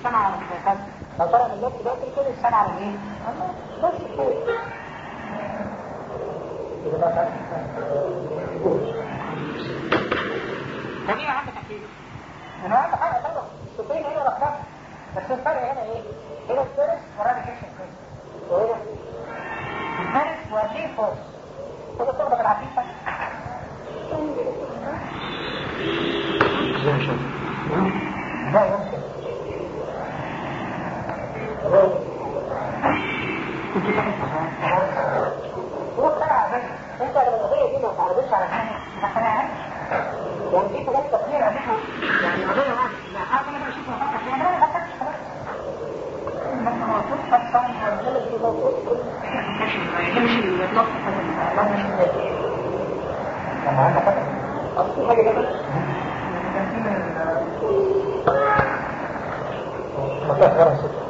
السمع على المسافات لو طلع من اللوب ده كده السمع على الايه؟ بس كده ودي اهم تحديد انا اهم حاجه طبعا الصوتين هنا رقم بس الفرق هنا ايه؟ هنا الفيرس ورانا كيشن كويس وهنا الفيرس وفيه فورس كده تاخده بالعفيفه ازاي شايف لا يمكن هو طلع بس انت لو القضيه دي ما تعرضتش على حاجه ما خلقهاش يعني في حاجات كتير عليها يعني قضيه واحده لا حاجه انا بشوف افكر فيها انا ما بفكرش خلاص لما موجود خلصان والجلد اللي موجود كل مش النص لا مش لما انا فاكر اصل حاجه كده كان في من مكان غير ستة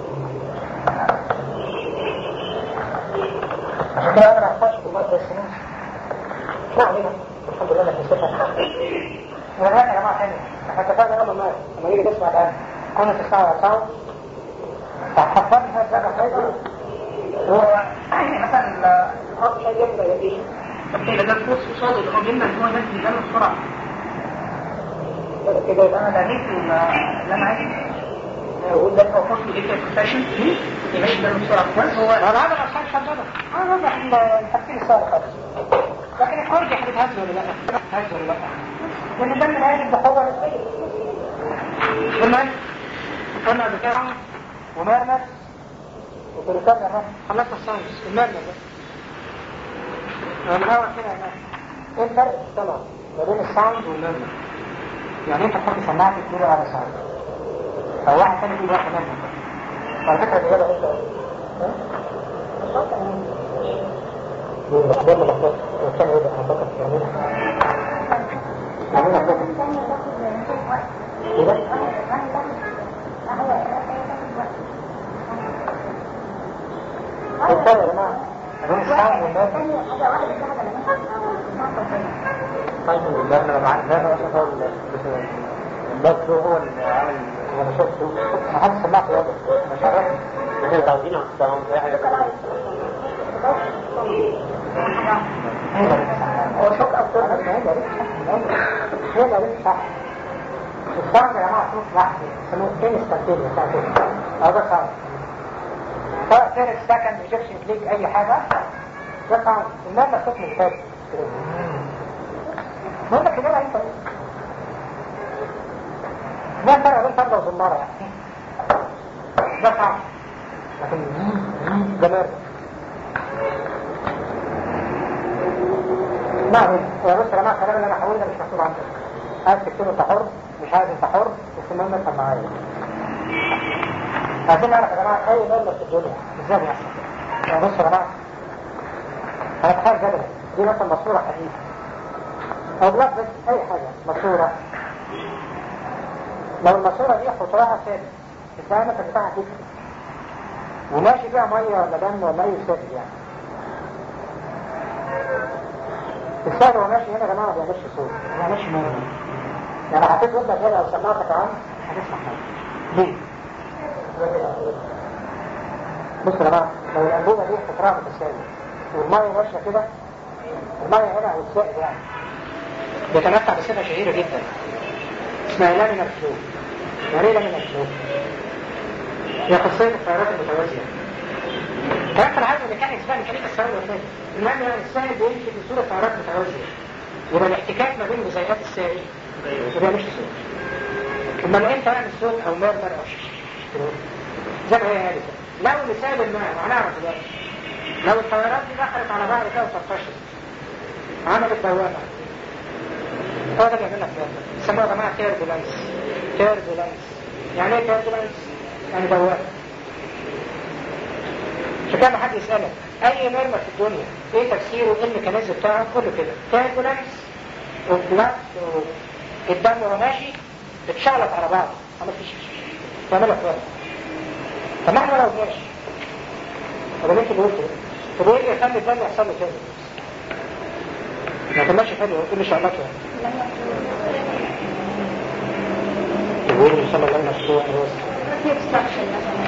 عشان كده انا ما احتاجش في المادة السنين ما علينا الحمد لله انك نسيتها ورجعنا يا جماعة تاني احنا اتفقنا اول ما لما نيجي نسمع الان كنا تسمع صوت فحفظني هذا زي ما حاجة هو مثلا اول شيء يبدا يبي كده ده الفوس قصاد اللي هو بيمنع ان هو ينزل دم بسرعة كده يبقى انا لقيت اللي انا عايز اقول ده هو فصل ايه كونفشن يمشي ده بسرعه بس هو انا عامل عشان شغاله انا واضح التفكير السهل خالص لكن الكورد هتتهز ولا لا؟ هتتهز ولا لا؟ لان ده من هذه البحوره نسبيه المهم قلنا قبل كده ومرمر وبريطانيا الرمل خلصت الساينس المرمر ده الهواء كده هناك ايه الفرق في السمع ما بين الساوند والمرمر؟ يعني انت تحط سماعه تديله على ساوند او واحد ثاني يقول واحد منهم على فكره دي هذا انت ده اللي بخبط والثاني يبقى هبطك يعملها يعملها كده كده الثاني يا جماعه بين الساوند والمرمر طيب المرمر مع المرمر اصلا هو البث هو اللي عامل انا شفته ما حد سمعت يا ما شرفني احنا متعودين على الصدام زي حاجة هو شوك اكتر بس هي ده هي ده صح الصعب يا جماعه صوت واحد يسموه انستنتينيوس بتاع كده اه ده صعب سواء فيرست سكند ايجكشن كليك اي حاجه ده صعب المادة صوت من فات المهم كده انت ده فرق بين فرده وزمارة يعني ده صعب لكن ده مرد نعم يا بص يا جماعه الكلام اللي انا هقوله ده مش مكتوب عندك عايز تكتبه انت حر مش عايز انت حر بس المهم افهم معايا عايزين نعرف يا جماعه اي مبلغ في الدنيا ازاي بيحصل يا بص يا جماعه انا اتخيل جبل دي مثلا ماسوره حديد او بلاد بس اي حاجه ماسوره لو الماسوره دي قطرها ثابت الدايمتر بتاعها كده وماشي فيها ميه ولا دم ولا اي سائل يعني السائل هو ماشي هنا يا جماعه ما بيعملش صوت ما بيعملش ميه يعني حطيت ودنك هنا او سماعتك عن هتسمع حاجه ليه؟ بص يا جماعه لو الانبوبه دي قطرها متساوي والميه ماشيه كده الميه هنا او السائل يعني بيتمتع بصفه شهيره جدا اسمها لامينا فلو يعني ايه لامينا فلو؟ هي خاصيه التيارات المتوازيه كلام في العالم الميكانيكس بقى ميكانيكا السائل والفاتح المهم يعني السائل بيمشي في صوره تيارات متوازيه يبقى الاحتكاك ما بين جزيئات السائل ما بيعملش صوت اما لو انت اعمل صوت او مرمر او زي ما هي هذه لو مثال الماء وهنعرف دلوقتي لو التيارات دي دخلت على بعض كده وترتشت عملت دوامه هو ده بيعمل لك دوامه يسموها يا جماعه تيربولانس تيربولانس يعني ايه تيربولانس؟ يعني دوامه عشان كده حد يسألك أي مرمى في الدنيا إيه تفسيره إيه الميكانيزم بتاعه كله كده تيربولانس وبلاس الدم وهو ماشي اتشغلت على بعض ما فيش تعملها كويس طب احنا لو ماشي طب انت اللي قلت طب ايه اللي يخلي الدم يحصل له كده؟ ما تمشي حلو ايه اللي شغلك يعني؟ يقول صلى الله عليه وسلم في obstruction مثلا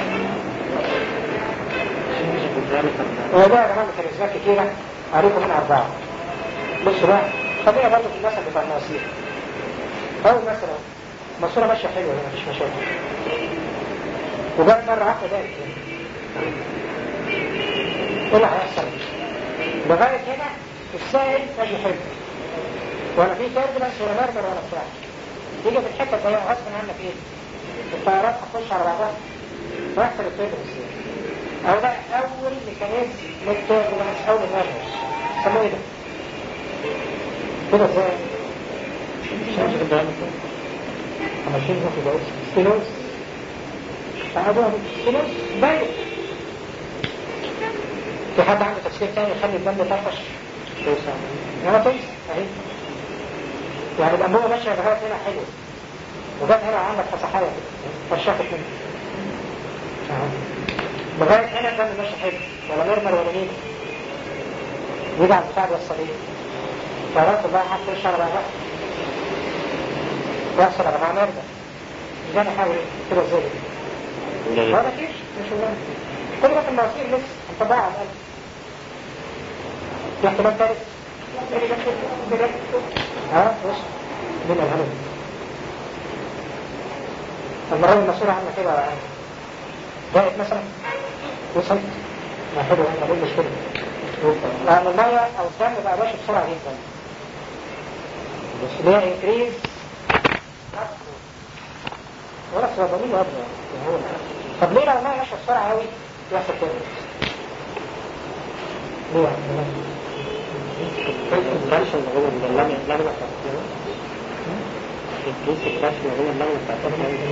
هو ده يا جماعه ميكانيزمات كتيره عليكم من اربعه بصوا بقى خلينا برضه في المثل بتاع المواسير اول مثلا ماسوره ماشيه حلوه هنا مفيش مشاكل وجت مره واحده بقت ايه اللي هيحصل لغايه هنا السائل ماشي حلو ولا في تربلنس ولا مرمر ولا بتاع تيجي في الحته الضيقه غصب عنك ايه الطيارات هتخش على بعضها ويحصل التربلنس أو ده أول ميكانيزم للتربلنس أو للمرمر سموه ايه ده؟ كده ازاي؟ مش عارف كده انا شايف في ده ستينوز فهذا ستينوز باين في حد عنده تفسير تاني يخلي الدم يطفش انا تنسى اهي يعني الانبوبه ماشيه لغايه هنا حلوه وجت هنا عندك فسحايه كده فرشافت منه لغايه هنا الدم ماشي حلو ولا مرمر ولا نيل يجي على البتاع الوصليه فراس الله حتى الشعر بقى يحصل على معنى مرمر ده انا حاول كده ازاي ولا فيش مش ولا كل ده في المواسير لسه انطباع على القلب في احتمال ثالث ها بص مين الهلم المرة المسؤولة عنها كده ضاقت مثلا وصلت ما حلو انا بقول مش كده لأن المية أو الدم بقى ماشي بسرعة جدا اللي هي انكريز ولا صيدلين ولا هو طب ليه لو المية ماشية بسرعة قوي يحصل كده ليه الكالسيوم اللي هو اللبن اللبن بتاعته الكيس الكالسيوم اللي هو اللبن بتاعته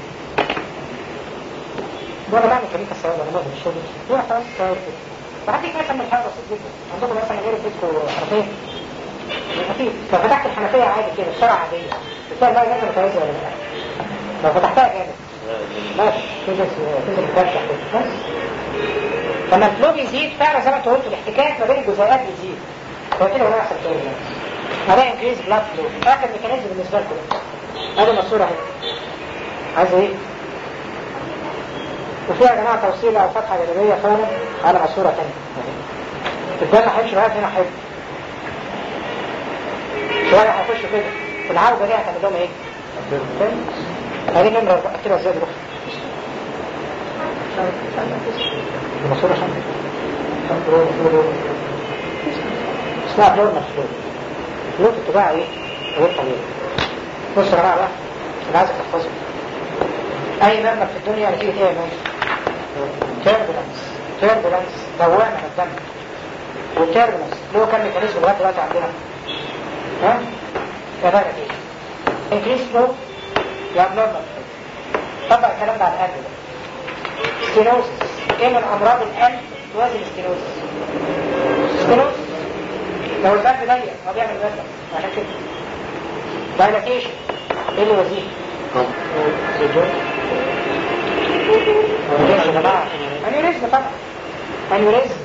وانا بعمل كمية السواد انا ماهر الشغل هو خلاص سواد كده فحد يجي يكمل حاجة بسيط جدا عندكم مثلا غير بيتكم حنفية خفيف لو فتحت الحنفية عادي كده بسرعة عادية بتلاقي المية نازلة متوازية ولا لا لو فتحتها جامد ماشي كده كده بترشح كده بس لما الفلو بيزيد فعلا زي ما انت قلت الاحتكاك ما بين الجزيئات بيزيد فكده هنا يحصل كده هلاقي انكريز بلاد فلو اخر ميكانيزم بالنسبه لكم ادي مصوره اهي عايز ايه؟ وفيها يا جماعه توصيله او فتحه جانبيه فعلا على ماسوره ثانيه الدم هيمشي لغايه هنا حلو شويه هيخش كده في العوده دي هتعمل لهم ايه؟ هذه نمرة كده ازاي بروح الماسوره شنطه اسمها فلور مفلور فلور اتباع ايه؟ غير طبيعي بص يا جماعه بقى انا عايزك تحفظه اي مرمى في الدنيا نتيجه ايه يا مان؟ تيربولانس تيربولانس دوامه في الدم والتيربولانس له كم ميكانيزم لغايه دلوقتي عندنا؟ ها؟ كذا نتيجه انكريس فلو يا نورمال طبق الكلام ده على القلب ده ستينوزس ايه من امراض القلب توازي الستينوزس ستينوزس لو القلب ضيق هو بيعمل غدة عشان كده دايلاتيشن ايه اللي وزيه؟ يا جماعه انيوريزم طبعا انيوريزم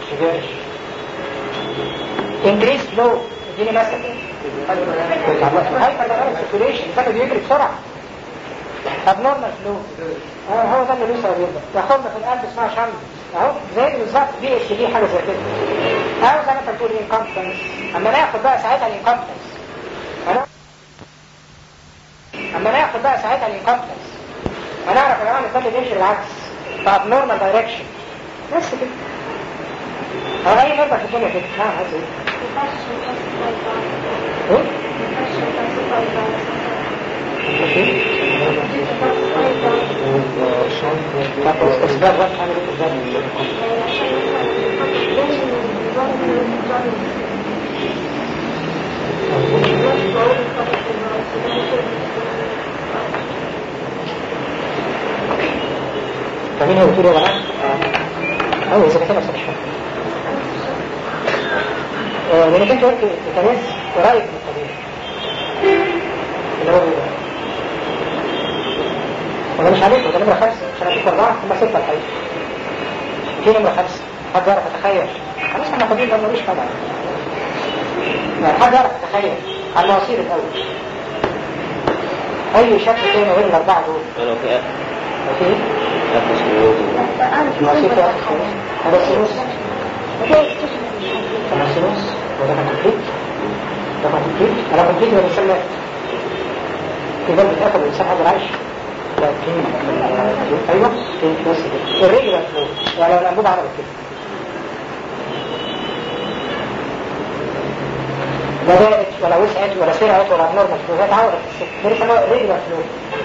انكريس فلو اديني مثلا هايبر سيركيوليشن الدم بيجري بسرعه ابنورمال فلو اه هو ده اللي لسه بيبدا ياخدنا في القلب اسمها شمس اهو زي بالظبط بي اتش دي حاجه زي كده او زي ما انت بتقول انكمبتنس اما ناخد بقى ساعتها الانكمبتنس انا اما ناخد بقى ساعتها الانكمبتنس هنعرف يا جماعه ان الدم بيمشي بالعكس فابنورمال دايركشن بس كده هو اي مرضى في الدنيا كده نعم عايز ايه؟ ايه؟ اسباب بس حاجه اسباب فمين هو الدكتور يا جماعه؟ اه اذا كان صحيح لان كنت قلت التماس قريب من الطبيعي اللي هو ولا مش عليك ولا نمرة خمسة عشان اديك اربعة ثم ستة الحقيقة في نمرة خمسة حد يعرف يتخيل خلاص احنا فاضيين ده ملوش طبعا يعني حد يعرف يتخيل على المواسير الاول اي شكل تاني غير الاربعة دول ولو في في موسيقى هذا سيروس هذا سيروس وده كان كومبليت ده كان كومبليت انا كومبليت ولا بيسمى في قلب اتقفل الانسان هذا عايش ايوه بس كده الرجل مفلوت يعني لو الانبوبه عملت كده لا ضاقت ولا وسعت ولا سرعت ولا نور مفلوت عورت الست ده بيسموها الرجل مفلوت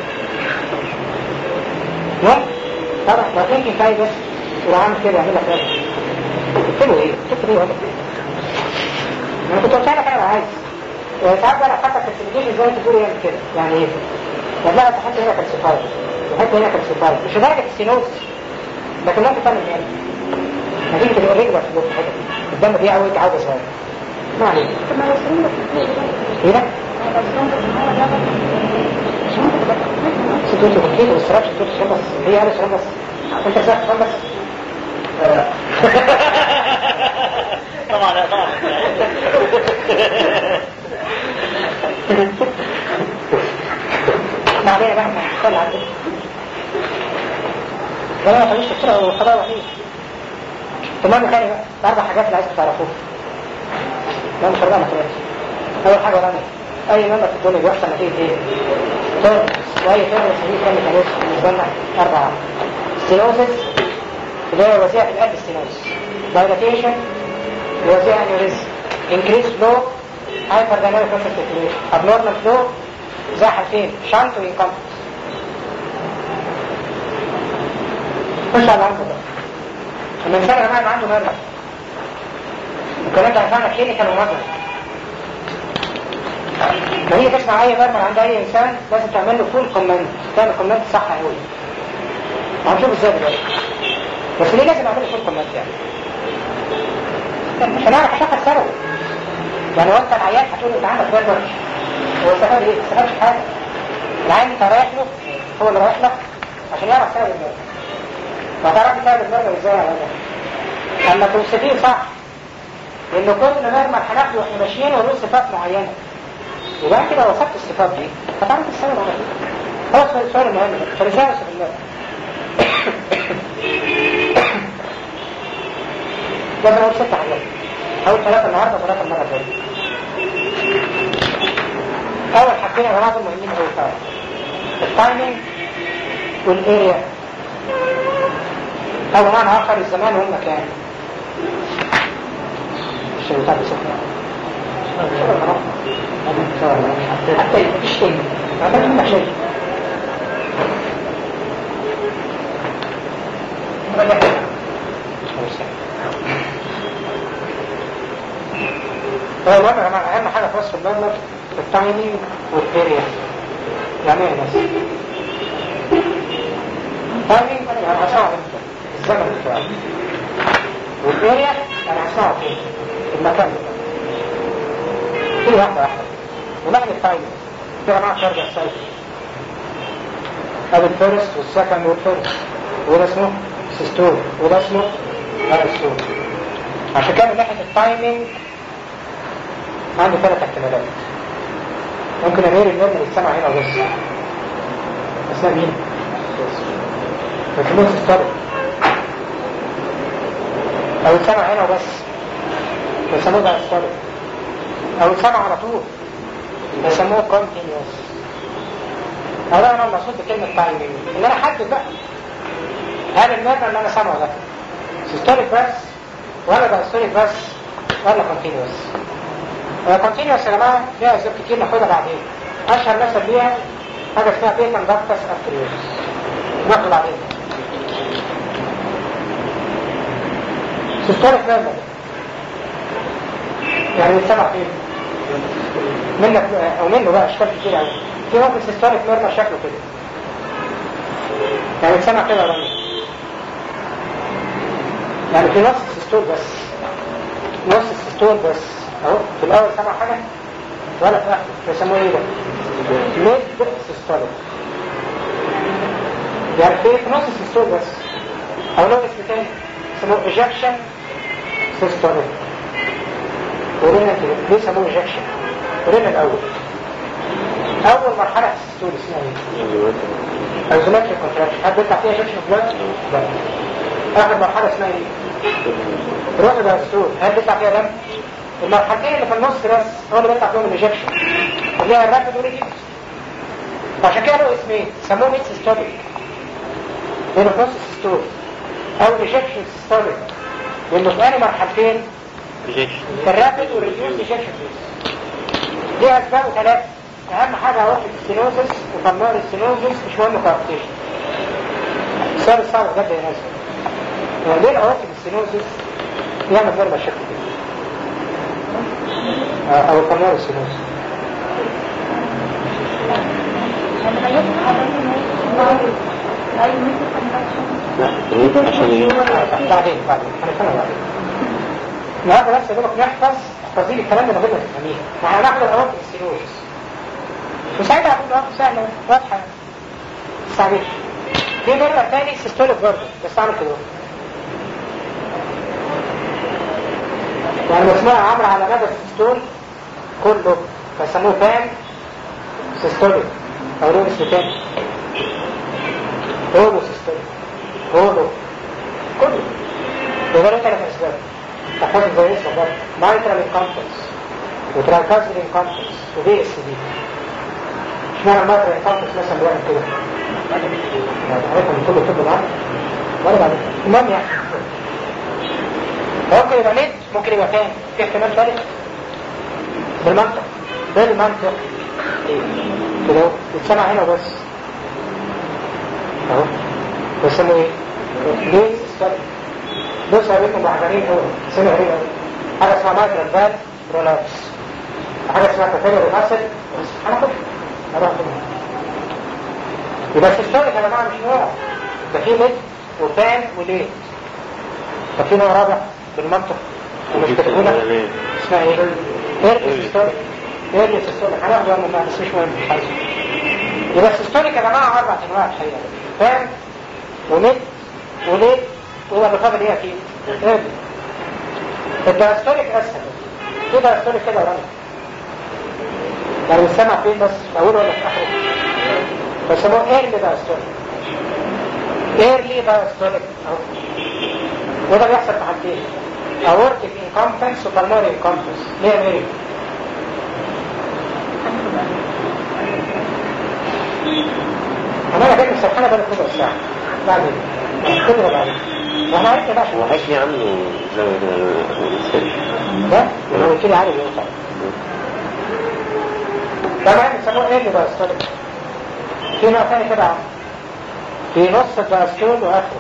لا طبعا لو كنت كفايه بس يبقى عامل كده يعمل لك رجل قلت له ايه؟ قلت له ايه ولا انا كنت قلت لك انا عايز ساعات بقى حتى في السيميليشن زي ما تقول يعمل كده يعني ايه؟ والله تحط هنا كالسيفايد تحط هنا كالسيفايد مش لدرجه السينوز لكن ممكن تعمل يعني نتيجه الاوريجولا في الحته الدم دي عود عوده صغيره ما علينا هنا ستوت كومبليت والسراب ستوت شرب بس هي قالت شرب بس انت ازاي شرب بس طبعا طبعا ما علينا بقى صلى على النبي ولا ما خليش تسرع وخلاص عليه تمام تاني بقى اربع حاجات اللي عايز تعرفوها لا مش اربع مسائل اول حاجه رمي اي نمبر في الدنيا بيحصل نتيجه ايه؟ تورم واي تورم يسميه كام ميكانيزم بالنسبه لنا اربعه ستينوزس اللي هي وسيله القلب ستينوز دايلاتيشن وسيله انيوريزم انكريس فلو هايبر دايناميك بريشر سيركيوليشن ابنورمال فلو زي حالتين شانت وانكمبت خش على العنف بقى لما الانسان يا جماعه عنده مرض الكلام ده عشان كلينيكال ومرض لما هي تسمع اي مرمى عند اي انسان لازم تعمل له فول كومنت تعمل كومنت صح قوي وهنشوف ازاي دلوقتي بس ليه لازم اعمل له فول كومنت يعني عشان اعرف اشخص سببه يعني وانت العيان هتقول له انت عندك مرض هو استفاد ايه؟ ما استفادش حاجه العيان انت رايح له هو اللي رايح لك عشان يعرف سبب المرض فتعرف سبب المرض ازاي يا ولد اما توصفيه صح لان كل مرمى هناخده واحنا ماشيين وله صفات معينه يبقى كده وصفت الصفات دي فتعرف السبب على ايه هو السؤال المهم ده فازاي اوصف المرض لازم اقول ست حاجات اول ثلاثه النهارده وثلاثه المره الجايه اول حاجتين يا جماعه دول مهمين قوي فعلا التايمينج والاريا او بمعنى اخر الزمان والمكان الشيء بتاع بسكرة حتى مفيش شيء ما كانش منك شيء هو المهم يا جماعه اهم حاجه في وصف المبلغ التايمينج والاريا يعني ايه بس التايمينج يعني هسمعه امتى الزمن بتاعه والاريا يعني هسمعه فين المكان بتاعه في واحده واحده ونحن التايمينج في يا جماعه كارجع سايكل ادي الفيرست والسكند والفيرست وده اسمه سيستول وده اسمه ارستول عشان كده من ناحيه التايمينج عنده ثلاث احتمالات ممكن امير النور اللي يتسمع هنا بس اثناء مين؟ الفلوس السابق او يتسمع هنا وبس بيسموه ده السابق او يتسمع على طول بيسموه كونتينيوس او ده انا المقصود بكلمه تايمينج ان انا احدد بقى هل المبنى اللي انا سامعه ده سيستوليك بس ولا ده هيستوليك بس ولا كونتينيوس كونتينيوس يا جماعه ليها اسباب كتير ناخدها بعدين اشهر مثل ليها حاجه اسمها بيتن داكتس ارتريوس ناخد بعدين سيستوليك ميرمر يعني بيتسمع فين منك او منه بقى اشكال كتير قوي في ممكن سيستوليك ميرمر شكله كده يعني بيتسمع كده رمي يعني في نص السيستول بس نص السيستول بس اهو في الاول سمع حاجه ولا في الاخر بيسموه ايه ده؟ ميد سيستوليك يعني في في نص السيستول بس او له اسم تاني اسمه ايجكشن سيستوليك ورينا كده ليه سموه ايجكشن؟ ورينا الاول اول مرحله في السيستول اسمها ايه؟ ايزومتريك كونتراكشن هل بيطلع فيها شكل بلاد؟ لا اخر مرحله اسمها ايه؟ روح الدستور هل بيطلع فيها دم؟ المرحلتين اللي في النص بس هو اللي بيطلع فيهم الانجكشن اللي هي الرابد والريديوس فعشان كده له اسمين سموه ميت سيستوليك لانه في نص السيستول او ريجكشن سيستوليك لانه في انهي مرحلتين في الرابد والريديوس ريجكشن دي اسبابه ثلاثه اهم حاجه اورتيك ستينوزس وفالمار ستينوزس مش مهم كارتيشن السؤال الصعب بجد يا ناس هو ليه الاورتيك ستينوزس يعمل غير مشاكل كده آه، او الفالمار ستينوزس لا عشان ايه بعدين بعدين هنفهمها بعدين النهارده بس يا دوبك نحفظ تفاصيل الكلام اللي غير تفهميه احنا هناخد الاورتيك ستينوزس وساعتها هتبقى الامر سهله واضحه صحيح في مرة تاني سيستوليك برضه بس اعمل كده يعني مسموع عمرو على مدى السيستول كله فسموه فان سيستوليك او له اسم تاني هولو سيستوليك هولو كله يبقى له ثلاث اسباب تحفظ زي اسمه برضه مايترال انكونتنس وترانكازل انكونتنس وبي اس دي اشمعنى المايترال انكونتنس مثلا بيعمل كده عارفهم كله طب العقل ولا بعد المهم يعني ممكن يبقى نت ممكن يبقى فاهم في احتمال ثالث بالمنطق بالمنطق كده اهو يتسمع هنا وبس اهو بيسموا ايه؟ ليه ستارت بص يا بيكم محضرين هو سنة غريبة قوي حاجة اسمها مايكرال فال رولابس حاجة اسمها كاتيريا ريماسل انا كنت اروح كده يبقى السيستوليك يا جماعه مش نوع ده في ميد وفان وليه طب في نوع رابع بالمنطق ومش كتبونا اسمها ايه؟ ايرلي سيستوليك ايرلي سيستوليك هناخده يوم ما بس مش مهم مش عايزه يبقى السيستوليك يا جماعه اربع انواع الحقيقه فان وميد وليه ويبقى بالفضل ايه اكيد ايرلي الدايستوليك اسهل في دايستوليك كده ورا يعني السمع فين بس في اوله ولا في اخره فسموه ايرلي دايستوليك ايرلي دايستوليك اهو وده بيحصل في حالتين اورتيك انكمبتنس وبالماري انكمبتنس ليه يا ميري؟ انا انا كده سرحانه بقى ربع ساعه بعدين كده بعدين واحنا عرفنا بقى شو وحشني عنه زي الانسان ده لو قلت لي عارف يوصل طبعا بيسموه ايرلي دايستوليك في نوع ثاني كده عم. في نص الدايستول واخره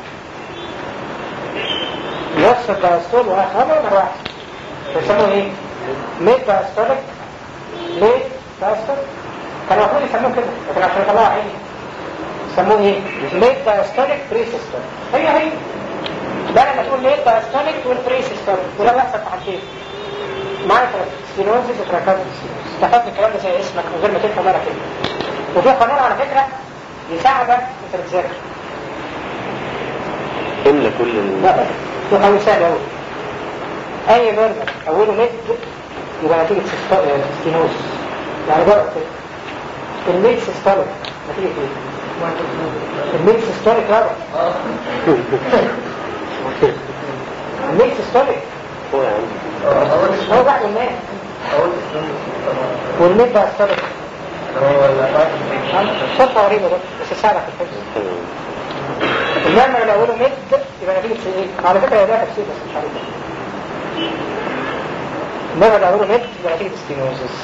نص الدايستول واخره هذا نمبر واحد بيسموه ايه؟ ميد دايستوليك ليه دايستوليك كانوا المفروض يسموه كده لكن عشان يطلعوا عيني يسموه ايه؟ ميد دايستوليك بري سيستوليك هي هي ده لما تقول ميد دايستوليك تقول بري سيستوليك وده بيحصل في حاجتين معايا ستينوزيس وتراكاتيك ستينوزيس استفدت الكلام ده زي اسمك من غير ما تفهم ولا كلمه وفي قانون على فكرة يساعدك انت بتذاكر املى كل ال... لا في قانون سهل قوي اي ميرمر اوله مد يبقى نتيجة سيستو- ستينوز يعني بقى كده الميد سيستوليك نتيجة ايه؟ الميد سيستوليك رابع الميد سيستوليك هو يا عم هو بعد الميد والميد دايستوليك شرطة غريبة ده بس يساعدك في الحفظ تمام المعنى لو اقوله مد يبقى نتيجة ايه؟ على فكرة ده تفسير بس مش عارف المعنى لو اقوله مد يبقى نتيجة ستينوزس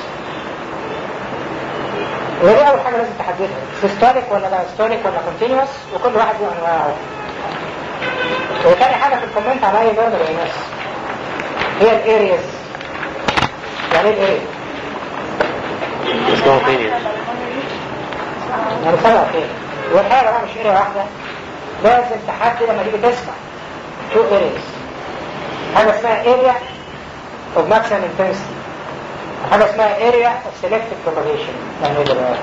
ودي أول حاجة لازم تحددها سيستوليك ولا دايستوليك ولا كونتينوس وكل واحد له أنواعه وتاني حاجة في الكومنت على أي برنامج يا ناس هي الارياز يعني ايه الاريا؟ اسمعوا تاني يعني سبع فين والحاجة بقى مش اريا واحدة لازم تحدد لما تيجي تسمع شو ارياز حاجة اسمها اريا of maximum intensity حاجة اسمها area of selective propagation يعني ايه ده بقى؟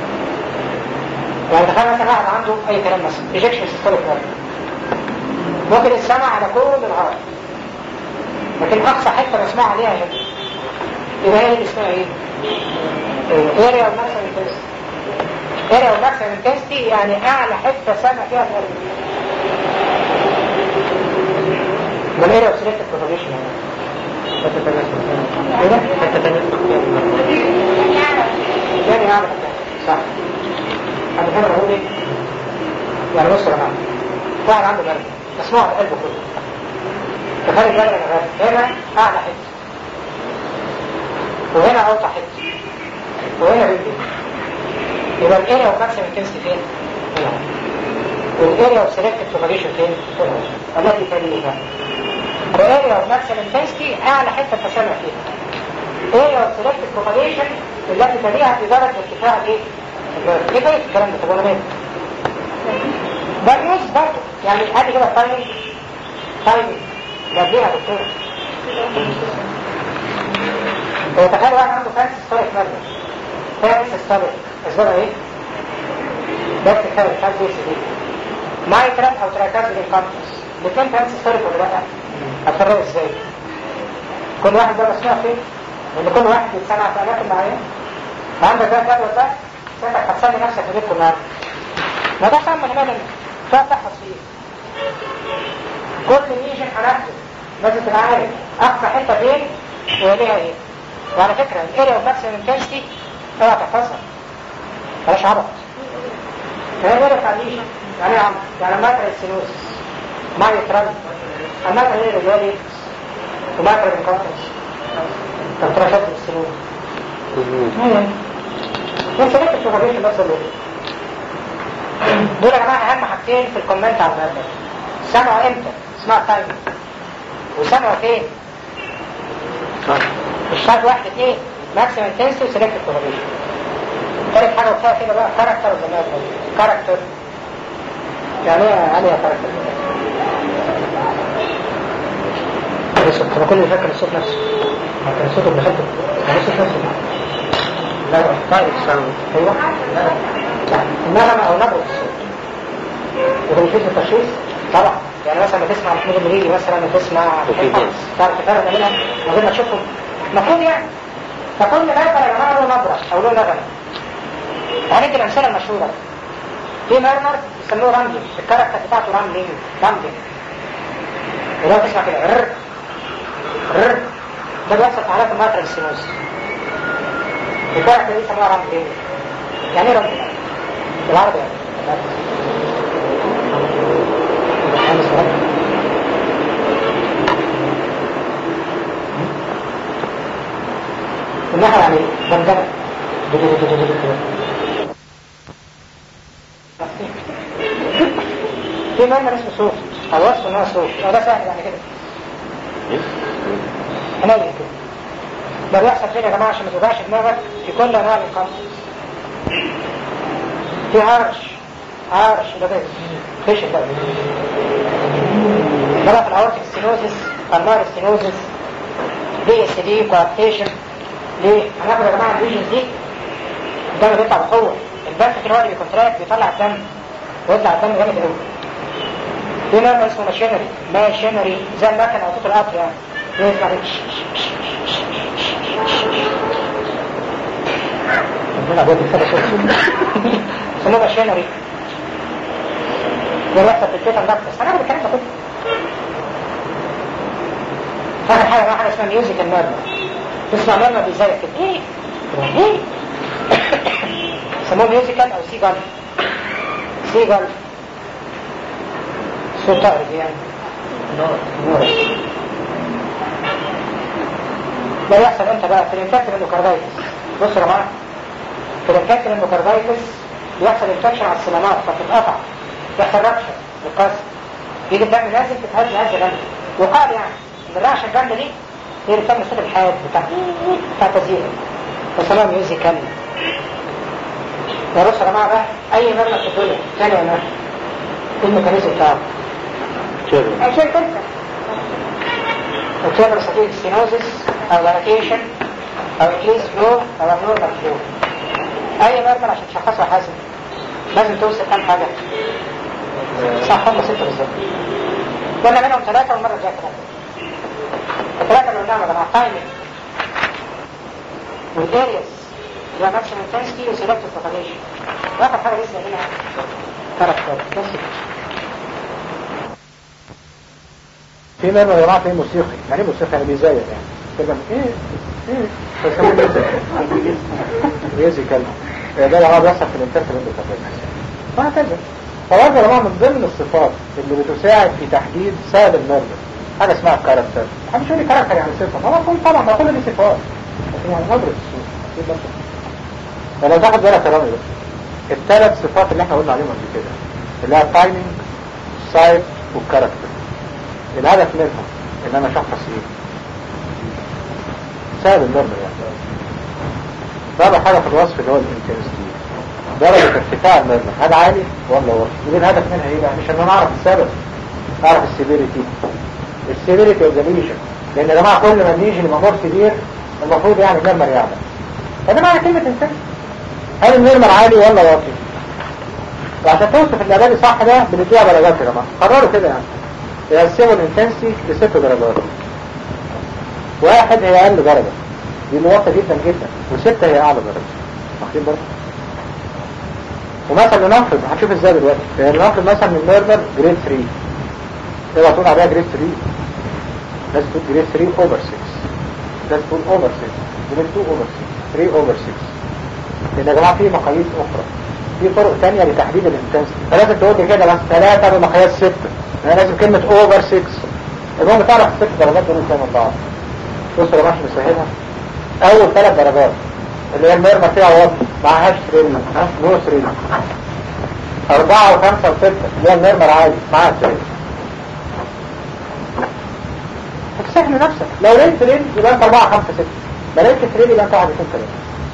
يعني تخيل مثلا واحد عنده اي كلام مثلا ejection systolic nerve ممكن يسمع على كل العرض لكن اقصى حتة مسموع عليها هنا يبقى هي اللي اسمها ايه؟ area of maximum intensity اريا وماكسيمم انتنسيتي يعني اعلى حته سامع فيها الاريا والاريا وسيلكتيف بروباجيشن ايه ده؟ يعني اعلى حته صح انا هنا بقول ايه؟ يعني بص يا جماعه واحد عنده برد مسموع على قلبه كله تخيل الجبل انا هنا اعلى حته وهنا اوطى حته وهنا رجل يبقى الاريا والماكسيمم انتنسيتي فين؟ هنا والاريا والسيلكتيف بروباجيشن فين؟ هنا التي تليها الاريا والماكسيمم انتنسيتي اعلى حته التسامح فيها اريا والسيلكتيف بروباجيشن التي تليها في درجه ارتفاع الايه؟ ايه ده الكلام ده طب وانا مالي؟ ده النص برضه يعني ادي كده تايمنج تايمنج جابليها دكتور هو تخيل واحد عنده فانس ستوريك مادة فانس ستوريك اسبابها ايه؟ ده بتتكلم فانس دي سي دي مايكرال او تراكاز للكونفرنس الاثنين فانس ستوريك ولا لا؟ هتفرق ازاي؟ كل واحد ده مسموع فين؟ لان كل واحد بيتصنع في اماكن معينه عندك ده الجدول ده ساعتك هتسمي نفسك في بيتكم النهارده ما ده صعب من امام ده تحفظ فيه كل نيجن هناخده لازم تبقى عارف اقصى حته فين وليها ايه وعلى فكره الاريا والماكسيمم انتنسيتي اوعى تحفظها بلاش عبط هي الاريا بتاع النيجن يعني ايه يا عم يعني ماكرا السينوس ما يترن الماكرا ايه رجالي وماكرا الكونتنس طب ترى شد السينوس ايوه انت ليه بتشوفها بس اللي دول يا جماعه اهم حاجتين في الكومنت على الماده سمعوا امتى اسمها تايم وسمعوا فين الشرط واحد اثنين ماكسيمم انتنسي وسيلكتيف كورليشن ثالث حاجه وفيها كده بقى كاركتر وزمان كاركتر يعني ايه يعني ايه كاركتر بس انا كل اللي فاكر الصوت نفسه كان الصوت اللي خدته كان الصوت نفسه لا طيب ساوند ايوه لا لا النغمه او نبره الصوت وده مش اسم التشخيص طبعا يعني مثلا ما تسمع محمود المريدي مثلا ما تسمع تعرف تفرق منها من غير ما تشوفهم مفهوم يعني فكل ماثل يا جماعه له نبره او له نغمه هندي الامثله المشهوره في مرمر يسموه رامبلينج الكاركتر بتاعته رامبلينج رامبلينج ولو تسمع كده رر رر ده بيحصل في حالات الماتريك السينوس الكاركتر دي يسموها رامبلينج يعني ايه رامبلينج بالعربي يعني خامس مرة النحو يعني دمدمة في مرمى اسمه صوت او وصف انها صوت او ده سهل يعني كده حنين كده ده بيحصل فين يا جماعه عشان ما توجعش دماغك في كل انواع الانقاذ في هرش هرش ده بس خشن بقى بقى في الاورتيك ستينوزس المار ستينوزس دي اس دي كوابتيشن ليه؟ هناخد يا جماعه الريجنز دي الدم بيطلع بقوه البنك هو اللي بيكونتراكت بيطلع الدم ويطلع الدم جامد قوي في نوع اسمه ماشينري ماشينري زي المكنه او صوت القطر يعني يطلع ربنا بيقول كده صوت اسمه ماشينري ده بيحصل في التيتان داكتس هناخد الكلام ده كله فاهم حاجه بقى حاجه اسمها ميوزيكال ميرمر تسمع ميرمر بيزيك كده ايه ايه يسموه ميوزيكال او سيجال سيجال صوت طائر يعني نور ده يحصل امتى بقى في الانفكتر اندوكاردايتس بصوا يا جماعه في الانفكتر اندوكاردايتس بيحصل انفكشن على السلامات فتتقطع يحصل ربشة بالقصد يجي الدم نازل تتهز هزة جامدة وقال يعني ان الرعشة الجامدة دي هي اللي بتعمل صوت الحاد بتاع بتاع تزيين فسموها ميوزيكال يا بصوا يا جماعة بقى أي مرمى في الدنيا ثانية يا مرمى ايه الميكانيزم بتاعه؟ عشان تنسى وتعمل صديق ستينوزس أو لاريكيشن أو إكليس فلو أو أبنورمال فلو أي مرمى عشان تشخصها حازم لازم توصل كام حاجة صح هم ستة بالظبط قلنا منهم ثلاثة والمرة الجاية ثلاثة الثلاثة اللي قلناهم يا جماعة تايمينج والارياس اللي هو ماكسيمم انتنسيتي وسيلكتيف بروباجيشن واخر حاجه لسه هنا كاركتر بس في ناس يا جماعه في موسيقي يعني إيه موسيقي يعني بيزيد يعني كده ايه ايه فيسموه ميوزك ميوزيكال ده يا جماعه بيحصل في الانترنت الاندوكارديتس وهكذا فبرضه يا جماعه من ضمن الصفات اللي بتساعد في تحديد سبب المرض حاجه اسمها الكاركتر محدش يقول لي كاركتر يعني صفه هو كل طبعا ما كل دي صفات لكن يعني نظره الصوت دي بس. ولو تاخد بالك يا رامي بقى الثلاث صفات اللي احنا قلنا عليهم قبل كده اللي هي التايمنج السايت والكاركتر الهدف منهم ان انا اشخص ايه سبب المرض يعني رابع حاجه في الوصف اللي هو الانتنسيتي درجة ارتفاع المرض هل عالي ولا واطي يبقى الهدف منها ايه بقى مش ان انا اعرف السبب اعرف السيفيريتي السيفيريتي اوف ذا ليجن لان يا جماعه كل ما الليجن يبقى مور كبير المفروض يعني المرمر يعلى فده معنى كلمه انتنسيتي هل المرمر عالي ولا واطي وعشان توصف الأداء صح ده بنديها درجات يا جماعه قرروا كده يعني يقسموا الانتنسي لست درجات واحد هي اقل درجة دي مواطة جدا جدا وستة هي اعلى درجة واخدين بالك ومثلا لنفرض هنشوف ازاي دلوقتي يعني لنفرض مثلا من ميرمر جريد 3 تقدر تقول عليها جريد 3 لازم تقول جريد 3 اوفر 6 لازم تقول اوفر 6 جريد 2 اوفر 6 3 اوفر 6 لان يا جماعه في مقاييس اخرى في طرق ثانيه لتحديد الانتنسيتي فلازم تقول لي كده بس ثلاثه بمقياس 6 انا لازم كلمه اوفر 6 المهم تعرف الست درجات دول ازاي من بعض بص يا ماشي مسهلها اول ثلاث درجات اللي هي الميرما فيها وضع معهاش ثريل ها نو ثريل أربعة وخمسة وستة اللي هي الميرما العادي معاها ثريل هتسهل نفسك لو لقيت ثريل يبقى انت أربعة خمسة ستة ما لقيتش ثريل يبقى انت واحد اثنين ثلاثة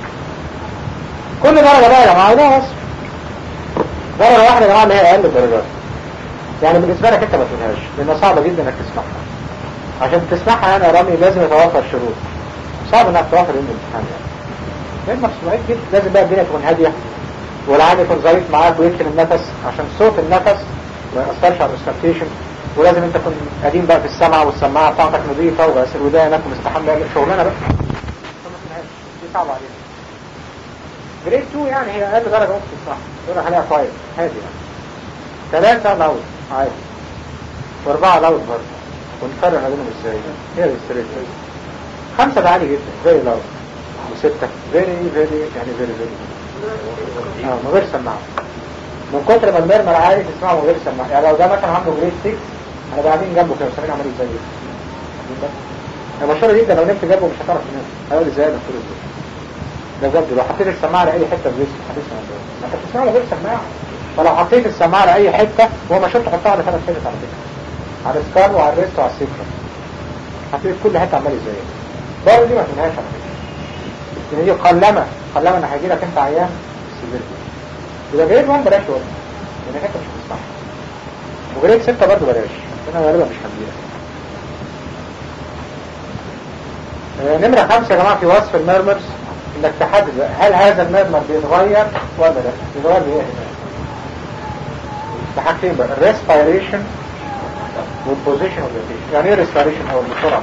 كل درجة بقى يا جماعة ده وصف درجة واحدة يا جماعة اللي هي أقل الدرجات يعني بالنسبة لك انت ما تقولهاش لأنها صعبة جدا انك تسمعها عشان تسمعها انا يا رامي لازم يتوفر شروط صعب انك توفر يوم الامتحان يعني لان مقصودين جدا لازم بقى الدنيا تكون هادية والعادي يكون ظريف معاك ويمكن النفس عشان صوت النفس ما يأثرش على الريسبكتيشن ولازم انت تكون قديم بقى في السمع والسماعة بتاعتك نظيفة وغسل ودانك ومستحمى شغلانة بقى دي صعبة علينا جريد 2 يعني هي اقل درجة ممكن تسمعها يقول عليها كويس هادي يعني ثلاثة لاود عادي واربعة لاود برضه ونفرق ما بينهم ازاي هي الستريت خمسة ده عالي جدا فيري لاود وستة فيري فيري يعني فيري فيري اه من غير سماعة من كتر ما المرمر عالي تسمعه من غير سماعة يعني لو ده مثلا عنده جريد 6 انا قاعدين جنبه كده سامعين عمال ازاي ده مشهورة جدا لو نمت جنبه مش هتعرف تنام هيقول ازاي ده دكتور ازاي ده بجد لو حطيت السماعة لأي حتة في جسمك هتسمع ازاي ما انت بتسمعه من غير سماعة فلو حطيت السماعة لأي حتة هو مش شرط تحطها على ثلاث حتت على فكرة على السكار وعلى الريست وعلى السكر هتلاقي في كل حته عمال ازاي برضه دي ما تنهاش على فكره لان دي قلمه قلمه ان هيجي لك انت عيان سيفيرتي يبقى جريد 1 بلاش وقت لانك انت مش هتسمعها وجريد 6 برضه بلاش انا غالبا مش هديها آه نمرة خمسة يا جماعة في وصف الميرمرز انك تحدد بقى هل هذا الميرمر بيتغير ولا لا بيتغير بايه بحاجتين بقى الريسبيريشن والبوزيشن اوف ذا يعني ايه ريسبيريشن او بسرعه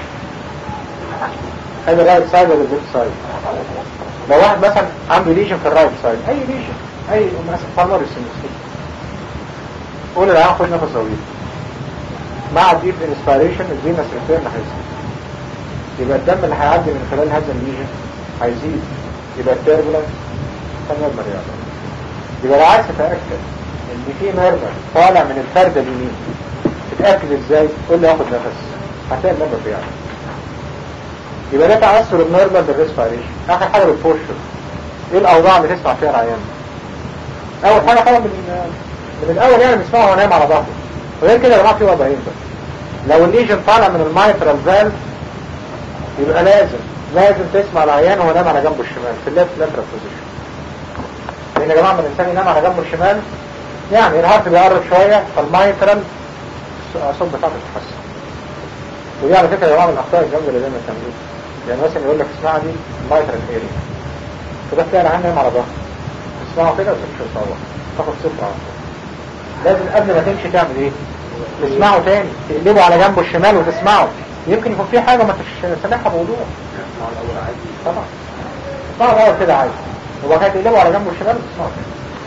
هذا رايت سايد ولا ليفت سايد لو واحد مثلا عنده ليجن في الرايت سايد اي ليجن اي مثلا بالمر سينوسيت قول العيان خد نفس طويل مع الديب انسبيريشن الفينس ريتيرن هيزيد يبقى الدم اللي هيعدي من خلال هذا الليجن هيزيد يبقى التيربولنس كان يرمر يعني يبقى لو عايز تتاكد ان في ميرمر طالع من الفرده اليمين تتأكد ازاي كل ياخد نفس هتلاقي النمبر بيعمل يبقى ده تأثر النورمال بالريسبيريشن اخر حاجة بالبوشر ايه الاوضاع اللي تسمع فيها العيان اول حاجة طبعا من من الاول يعني بنسمعه وهو نايم على ظهره وغير كده يا جماعه في وضعين بقى لو الليجن طالع من المايترال فالف يبقى لازم لازم تسمع العيان وهو نايم على جنبه الشمال في الليفت لاترال بوزيشن لان يا جماعه لما الانسان ينام على جنبه الشمال يعني الهارت بيقرب شويه فالمايترال الصوت بتاعته تتحسن ودي على فكرة يا جماعة من الأخطاء الجامدة اللي دايما بتعملوها يعني مثلا يقول لك اسمعها دي مايترال اريا فده تلاقي العين نايم على ظهر تسمعه كده وتمشي تصور تاخد صفر على طول لازم قبل ما تمشي تعمل ايه؟ تسمعه تاني تقلبه على جنبه الشمال وتسمعه يمكن يكون في حاجة ما تش سامعها بوضوح طبعا طبعا الأول كده عادي وبعد كده تقلبه على جنبه الشمال وتسمعه تاني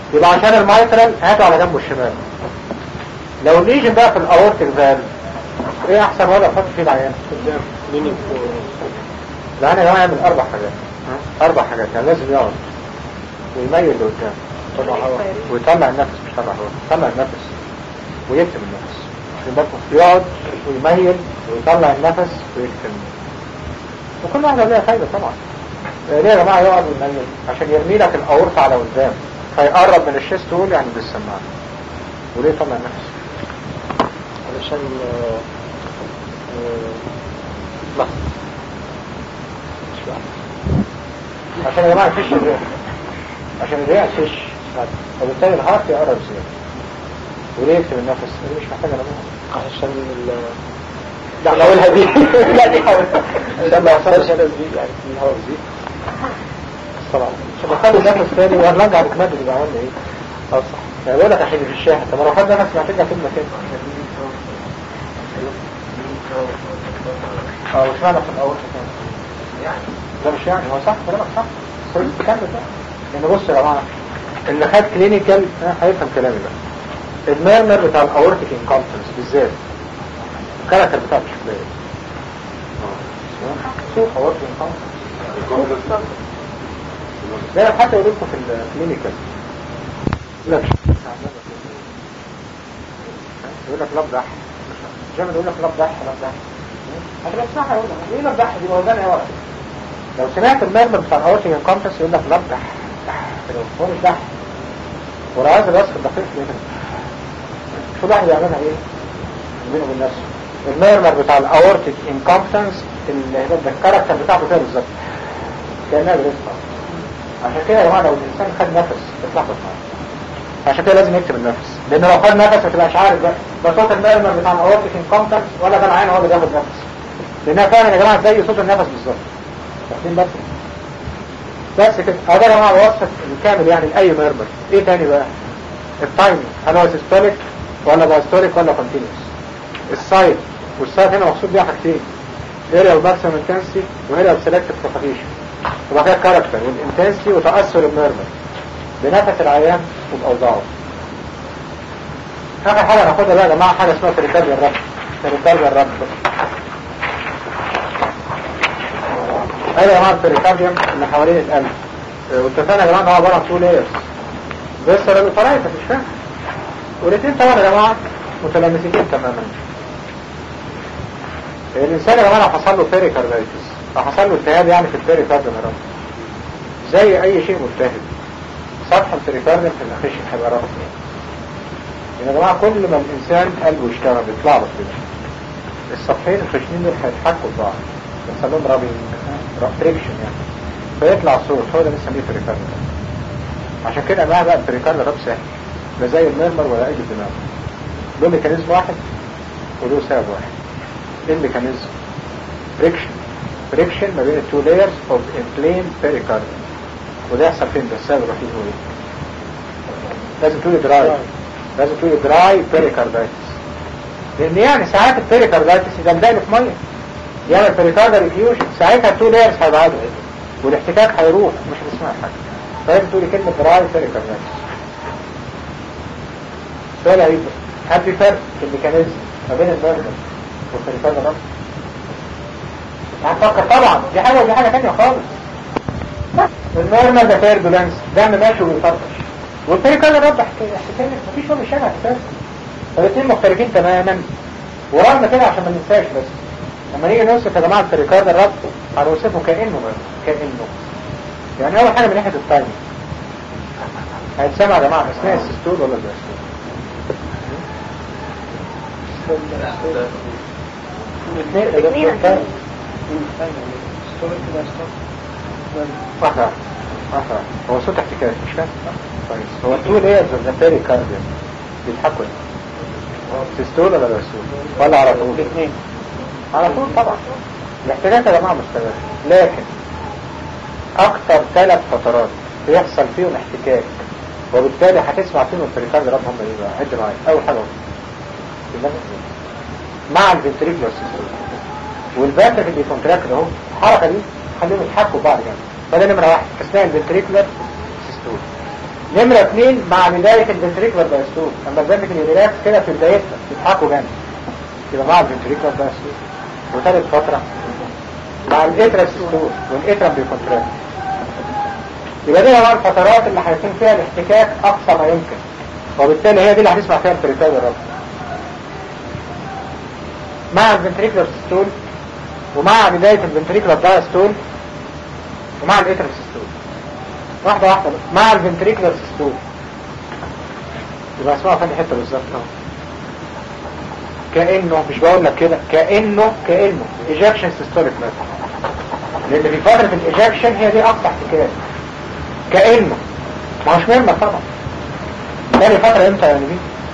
يبقى عشان المايترال هاته على جنبه الشمال لو الليجن بقى في الاورتيك فالف ايه احسن وضع احط فيه العيان قدام لينك لا انا يا جماعه يعمل اربع حاجات اربع حاجات يعني لازم يقعد ويميل لقدام طبعا هوا ويطلع النفس مش طلع هو يطلع النفس ويكتم النفس يبقى يقعد ويميل ويطلع النفس ويكتم وكل واحدة ليها فايدة طبعا ليه يا جماعة يقعد ويميل عشان يرمي لك الأورطة على قدام فيقرب من الشيستول يعني بالسماعة وليه يطلع النفس علشان آه، آه، لحظة مش لحظة. عشان يا جماعة يفش الرئة عشان الرئة تفش وبالتالي الهارت يقرب زيادة وليه يكتم النفس دي مش محتاجة نمو عشان ال لا حاولها دي لا دي حاولها عشان ما يحصلش تسديد يعني في الهواء يزيد طبعا عشان نخلي النفس تاني وهنرجع بتمدد يبقى عملنا ايه اه صح يعني بقول لك عشان في الشاحن طب لو خدنا نفس محتاجة كلمة كده اه وسمعنا في الاول يعني ده مش يعني هو صح كلامك صح بس كمل بقى لان بص يا جماعه اللي خد كلينيكال ها، هيفهم كلامي بقى الميرمر بتاع الاورتيك انكومبتنس بالذات الكاركتر بتاعه شكله ايه؟ اه شوف اورتيك انكومبتنس ده حتى يقول لكم في الكلينيكال يقول لك يقول لك لب دح جامد يقول لك لب دح لب دح هتبقى صح يقول لك ايه لب دح دي وزنها ايه وقت لو سمعت الميرمر بتاع الاورتيك انكومبتنس يقول لك لب دح دح كده هو مش دح ورعاية الوصف الدقيق ليه شو الواحد يعملها ايه بينه وبين نفسه الميرمر بتاع الاورتيك انكومبتنس اللي هي الكاركتر بتاعته كده بالظبط كانها بتسمع عشان كده يا جماعه لو الانسان خد نفس اتلخبط معاه عشان كده لازم يكتب النفس لان لو خد نفس ما تبقاش عارف بقى ده صوت الميرمر بتاع الاورتيك انكومبتنس ولا ده العين هو اللي بياخد نفس لانها فعلا يا جماعه زي صوت النفس بالظبط واخدين بالكم بس كده هذا يا جماعه الوصف الكامل يعني لاي ميرمر ايه تاني بقى التايمنج هل هو سيستوليك ولا باستوليك ولا كونتينوس السايد والسايد هنا مقصود بيها حاجتين اريا والماكسيمم انتنسي واريا والسلكتيف بروباجيشن وبعد كده الكاركتر والانتنسي وتاثر الميرمر بنفس العيان وباوضاعه اخر حاجه ناخدها بقى يا جماعه حاجه اسمها تريكارديا الربط تريكارديا الربط ايوه يا جماعه التريكارديوم اللي حوالين القلب اه، واتفقنا يا جماعه ان هو عباره عن تو لايرز بس الريفرايتس مش فاهم والاثنين طبعا يا جماعه متلامسين تماما الانسان يا جماعه لو حصل له بيريكاردايتس او حصل له التهاب يعني في البيريكارديوم يا رب زي اي شيء ملتهب سطح البيريكارديوم في الخشن هيبقى رفض يعني يا جماعه كل ما الانسان قلبه يشتغل بيطلع له كده السطحين الخشنين دول هيتحكوا ببعض يحصل لهم رابينج فريكشن يعني فيطلع صوت هو ده بنسميه بريكارديوم عشان كده انواع بقى البريكارديوم راب سهل لا زي الميرمر ولا اي دماغ له ميكانيزم واحد وله سبب واحد ايه الميكانيزم فريكشن فريكشن ما بين التو لايرز اوف انفلين بيريكارديوم وده يحصل فين ده السبب الوحيد هو ايه لازم تقولي دراي لازم تقولي دراي بيريكاردايتس لان يعني ساعات البيريكاردايتس يبقى في ميه يعمل بريكاردر ريفيوجن ساعتها التو لايرز هيبعدوا والاحتكاك هيروح مش هتسمع حاجه فلازم تقولي كلمه دراي بيريكاردايتس سؤال عيب هل في فرق في الميكانيزم ما بين البرجر والبريكاردر هتفكر طبعا دي حاجه ودي حاجه ثانيه خالص المرمى ده تيربولانس دم ماشي ويطرطش والبريكاردر رب حكايه مفيش ولا شبه اساسا فالاثنين مختلفين تماما ورغم كده عشان ما ننساش بس لما نيجي نوصف يا جماعه البريكارد الربط هنوصفه كانه بس كانه يعني اول حاجه من ناحيه التايمنج هيتسمع يا جماعه اثناء السستول ولا الدستول الاثنين واحدة واحدة هو صوت احتكاك مش فاهم كويس هو التول ايه ذا بيريكارديوم بيتحكوا سيستول ولا دستول ولا على طول الاثنين على طول طبعا الاحتياجات يا جماعة مستمرة لكن اكتر ثلاث فترات بيحصل فيهم احتكاك وبالتالي هتسمع فيهم البريكارد رقم هم ايه بقى عد معايا اول حاجة واحدة. مع الفنتريكولار سيستول والباتر اللي بيكونتراكت اهو الحركة دي خليهم يتحكوا بعض يعني فده نمرة واحد اثناء الفنتريكولار سيستول نمرة اثنين مع بداية الفنتريكولار دايستول اما الفنتريكولار ريلاكس كده في بدايتها بيضحكوا جامد يبقى مع الفنتريكولار دايستول وثالث فترة مع الاترا سيستول والاترا بيكونتراكت يبقى دي بقى الفترات اللي هيكون فيها الاحتكاك اقصى ما يمكن وبالتالي هي دي اللي هنسمع فيها البريتاج الرب مع الفنتريكولار سيستول ومع بداية الفنتريكولار دايستول ومع الاترا سيستول واحدة واحدة بس مع الفنتريكولار سيستول يبقى اسمها فين حتة بالظبط اهو كأنه مش بقول لك كده كأنه كأنه ايجاكشن سيستوليك مثلا لان في فترة الايجاكشن هي دي اقصى احتكاك كأنه ما هوش مهمة طبعا تاني فترة امتى يعني دي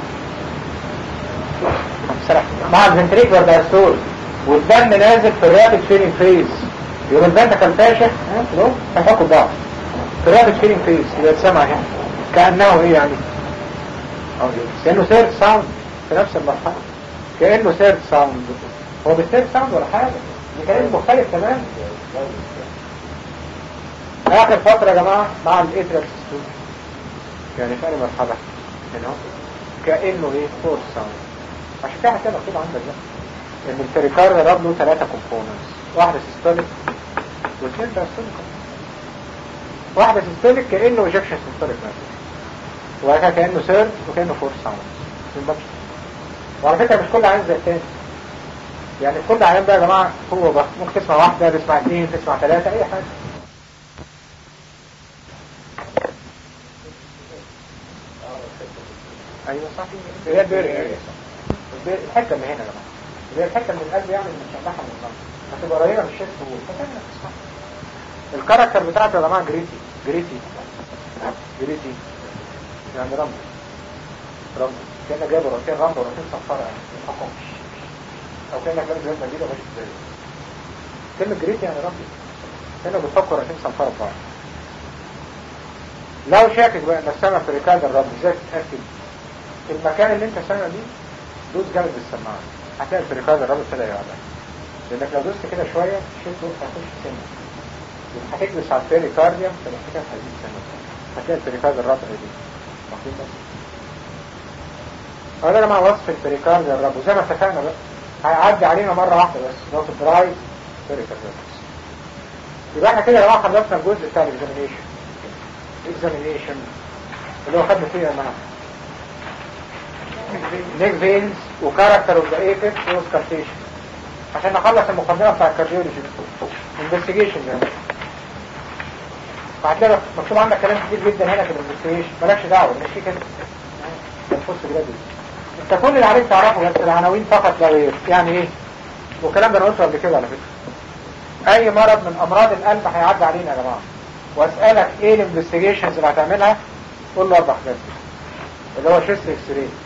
مع الفنتريكولار دايستول والدم نازل في الرابد فيلينج فيز يبقى الفنتكل فاشح هيحكوا بعض في الرابد فيلينج فيز يبقى اتسمع هنا كأنه ايه يعني كأنه سيرت ساوند في نفس المرحلة كأنه سيرت ساوند هو بالسيرت ساوند ولا حاجة دي كلام مختلف تماما آخر فترة يا جماعة مع الاترال سيستول يعني ثاني مرحلة هنا كأنه ايه فور ساوند عشان كده كده مكتوب عندك ده ان البريكارد راب له ثلاثة كومبوننتس واحدة سيستوليك واثنين دايستوليك واحدة سيستوليك كأنه ايجكشن سيستوليك مثلا وبعد كده كأنه سيرد وكأنه فور ساوند وعلى فكرة مش كل عيان زي التاني يعني كل عيان ده يا جماعة هو بس ممكن تسمع واحدة تسمع اثنين تسمع ثلاثة اي حاجة ايوه صح هي البير الحته اللي هنا يا جماعه اللي هي الحته من القلب يعني اللي مشبعها من الظهر هتبقى قريبه من الشيست وول فتعمل تسمع الكاركتر بتاعته يا جماعه جريتي جريتي جريتي يعني رمل رمل كانك جايب راسين رمل وراسين صفارة يعني يتحكم او كانك لابس جايب مدينه ماشي ازاي كلمه جريتي يعني رمل كانك بتفكر راسين صفارة ببعض لو شاكك بقى ان السمع في ركاد الرب ازاي تتاكد في المكان اللي انت سامع بيه دوس جامد بالسماعه هتلاقي البريكارد الرابط ابتدى يعلى لانك لو دوست كده شويه شلت دوس هتخش سنه هتكبس على البريكارديوم فالاحتكاك هيزيد سنه هتلاقي البريكارد الرابط دي واخدين بس هو ده يا جماعه وصف البريكارد الرابط وزي ما اتفقنا بقى هيعدي علينا مره واحده بس اللي هو في الدراي بريكارد يبقى احنا كده يا جماعه خلصنا الجزء بتاع الاكزامينيشن اكزامينيشن اللي هو خدنا فيه يا جماعه نيك فينز وكاركتر اوف ذا ايبكس وسكارتيشن عشان نخلص المقدمه بتاع الكارديولوجي انفستيجيشن يعني فهتلاقي مكتوب عندك كلام كتير جدا هنا في الانفستيجيشن مالكش دعوه مش في كده تخص جرادي انت كل اللي عليك تعرفه بس العناوين فقط لا غير يعني ايه والكلام ده انا قلته قبل كده على فكره اي مرض من امراض القلب هيعدي علينا يا جماعه واسالك ايه الانفستيجيشنز اللي هتعملها قول له اربع حاجات اللي هو شيست اكس راي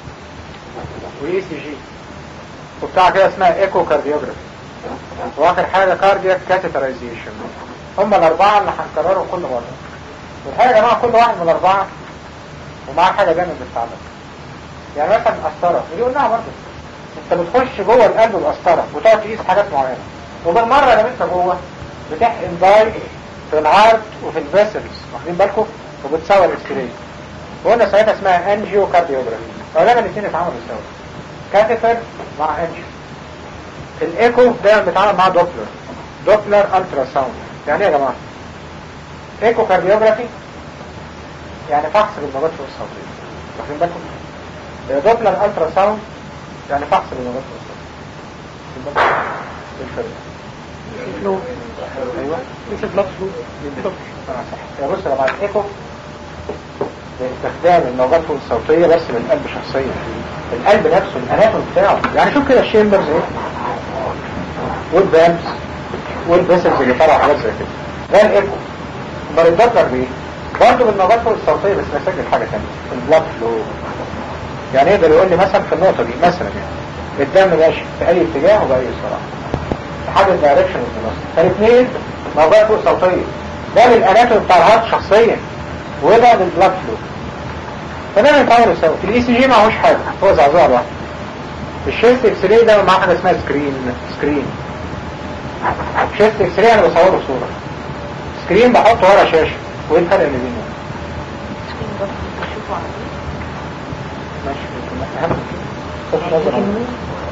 واي سي جي وبتاع كده اسمها ايكو كارديوجرافي واخر حاجة كاردياك كاتيترايزيشن هم الاربعة اللي هنكررهم كل مرة والحقيقة يا جماعة كل واحد من الاربعة ومعاه حاجة دايما بتساعدك يعني مثلا قسطرة ودي قلناها برضه انت بتخش جوه القلب بقسطرة وتقعد تقيس حاجات معينة وبالمرة لما انت جوه بتحقن داي في العرض وفي الفيسلز واخدين بالكم وبتصور اكس راي وقلنا ساعتها اسمها انجيو كارديوجرافي فدايما الاثنين اتعاملوا سوا كاتيتر مع انجيو الايكو دايما بيتعامل مع دوبلر دوبلر الترا ساوند يعني ايه يا جماعه ايكو كارديوجرافي يعني فحص بالموجات فوق الصوتيه واخدين بالكم دوبلر الترا ساوند يعني فحص بالموجات فوق الصوتيه ايه الفرق فلو ايوه ليس بلاد فلو يا بص يا جماعه الايكو باستخدام الموجات فوق الصوتيه بس للقلب شخصيا القلب نفسه الاناتوم بتاعه يعني شوف كده الشيمبرز ايه والبامز والبسلز اللي طالعه حاجات زي كده ده الايكو امال الدبلر بايه؟ برضه بالموجات فوق الصوتيه بس بسجل حاجه ثانيه البلاد فلو يعني يقدر يقول لي مثلا في النقطه دي مثلا يعني الدم ماشي في اي اتجاه وباي سرعه لحد الدايركشن والفيلوسيتي فالاثنين موجات فوق صوتيه ده للاناتوم بتاع الهارت شخصيا وده للبلاد فلو فده يتعاملوا سوا في الاي سي جي معهوش حاجه هو زعزوع لوحده الشيست اكس راي ده معاه حاجه اسمها سكرين سكرين شيست اكس راي انا بصوره صوره سكرين بحطه ورا شاشه وايه الفرق اللي بينهم اهم من كده بغض النظر عن-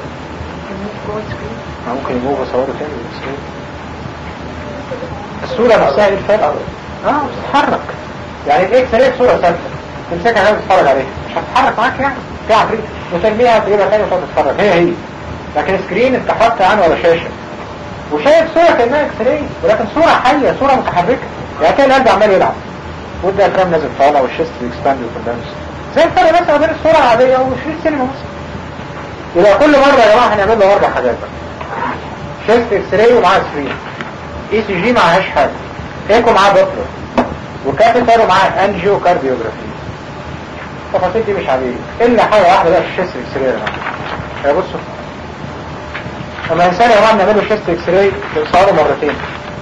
ما ممكن يموت وصوره تاني بالسكرين الصورة نفسها ايه الفرق؟ اه بتتحرك يعني الاكس راي صورة ثابتة تمسكها كده تتفرج عليها مش هتتحرك معاك يعني في عفريت وترميها تجيبها تاني وتقعد تتفرج هي هي لكن سكرين انت حاطط عنه ولا شاشة وشايف صورة كأنها اكس راي ولكن صورة حية صورة متحركة يعني كان القلب عمال يلعب والديافرام نازل طالع والشيست بيكسباند وكوندنس زي الفرق مثلا بين الصورة العادية وشريط سينما مثلا يبقى كل مرة يا جماعة هنعمل له أربع حاجات بقى شيست اكس راي ومعاه سكرين اي سي جي معهاش حاجة ايكو معاه دوبلر وكاتيتر ومعاه انجيو كارديوجرافي التفاصيل دي مش عليه الا حاجة واحدة بقى في الشيست اكس راي يا جماعة يا بصوا لما انسان يا جماعة بنعمل له شيست اكس راي بنصوره مرتين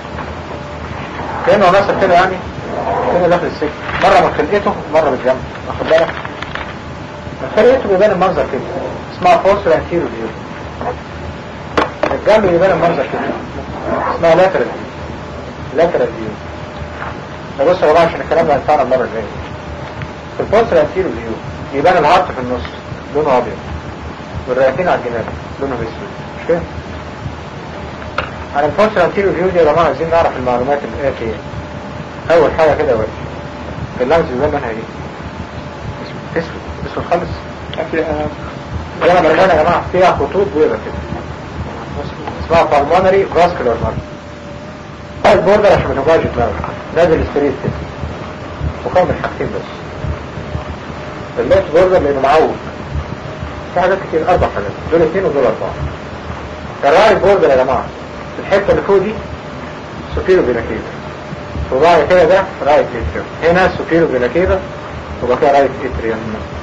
كأنه مثلا كده يعني كده داخل السجن مرة من خلقته مرة بالجنب واخد بالك من خلقته بيبان المنظر كده اسمها فورس انتيرو فيو الجنب بيبان المنظر كده اسمها لاترال فيو لاترال فيو بص يا جماعه عشان الكلام ده هينفعنا المره الجايه في الفورس انتيرو فيو يبان الهارت في النص لونه ابيض والرئتين على الجناب لونه اسود مش كده؟ عن الفورس انتيرو فيو دي يا جماعه عايزين نعرف المعلومات الاتيه اول حاجه كده وش اللمس بيبان لونها ايه؟ اسود اسود خالص انا برمان يا جماعه فيها خطوط بيضاء كده اسمها pulmonary vascular mark البوردر عشان ما توجعش دماغك نازل ستريت كده مكون من حاجتين بس الليفت بوردر لانه معوج في حاجات كتير اربع حاجات دول اثنين ودول اربعه الرايت بوردر يا جماعه الحته اللي فوق دي سوبيرو فيناكيفا وبعد كده ده رايت اتريوم هنا سوبيرو فيناكيفا وبعد كده رايت اتريوم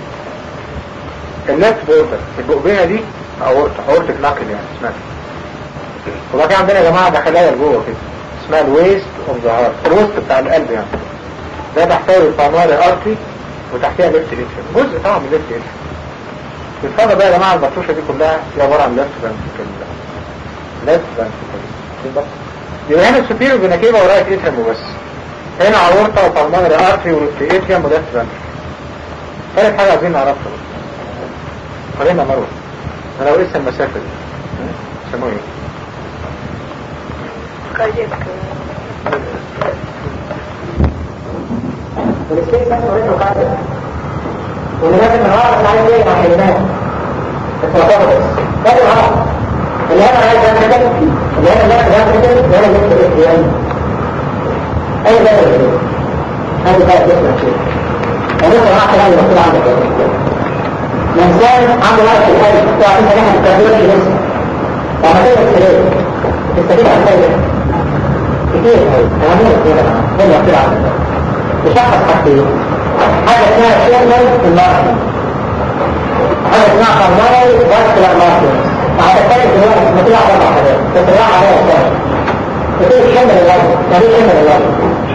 الليفت بوردر البقبيه دي اورطه اورتك ناكل يعني اسمها وبعد كده عندنا يا جماعه ده خلايا لجوه كده اسمها الويست اوف ذا هارت الوسط بتاع القلب يعني ده تحتوي الفانواري ارتري وتحتها ليفت اتريوم جزء طبعا من ليفت اتريوم الفرق بقى يا جماعه المفروشه دي كلها هي عباره عن ليفت فانتيكل ليفت فانتيكل يبقى هنا السوبيرو فيناكيفا ورايت اتريوم وبس هنا اورطه وفانواري ارتري وليفت اتريوم وليفت فانتيكل ثالث حاجه عايزين نعرفها خلينا مروه انا لو قيس المسافه دي يسموه ايه؟ والستيت بس وريته قاعدة والناس من العرب اللي عايز يجي مع كلمات التوافق بس ده العرب اللي انا عايز اعمل كده اللي انا عايز اعمل كده اللي انا جبت ايه يعني اي ده اللي هذا بقى اسمه كده انا ممكن اعطي هذا المكتوب عندك الانسان عنده وقت في الحاجة تعرف ان احنا بنستخدمه لسه لما تقدر تستفيد تستفيد عن حاجة كتير قوي اهمية كتير هم يحكي عنها تشخص حاجتين حاجة اسمها شيرمان في الماركتنج حاجة اسمها قرناري فاسكولار ماركتنج هتتكلم دلوقتي ما تطلع اربع حاجات تطلع عليها الثاني بتقول شمل الوضع يعني ايه شمل الوضع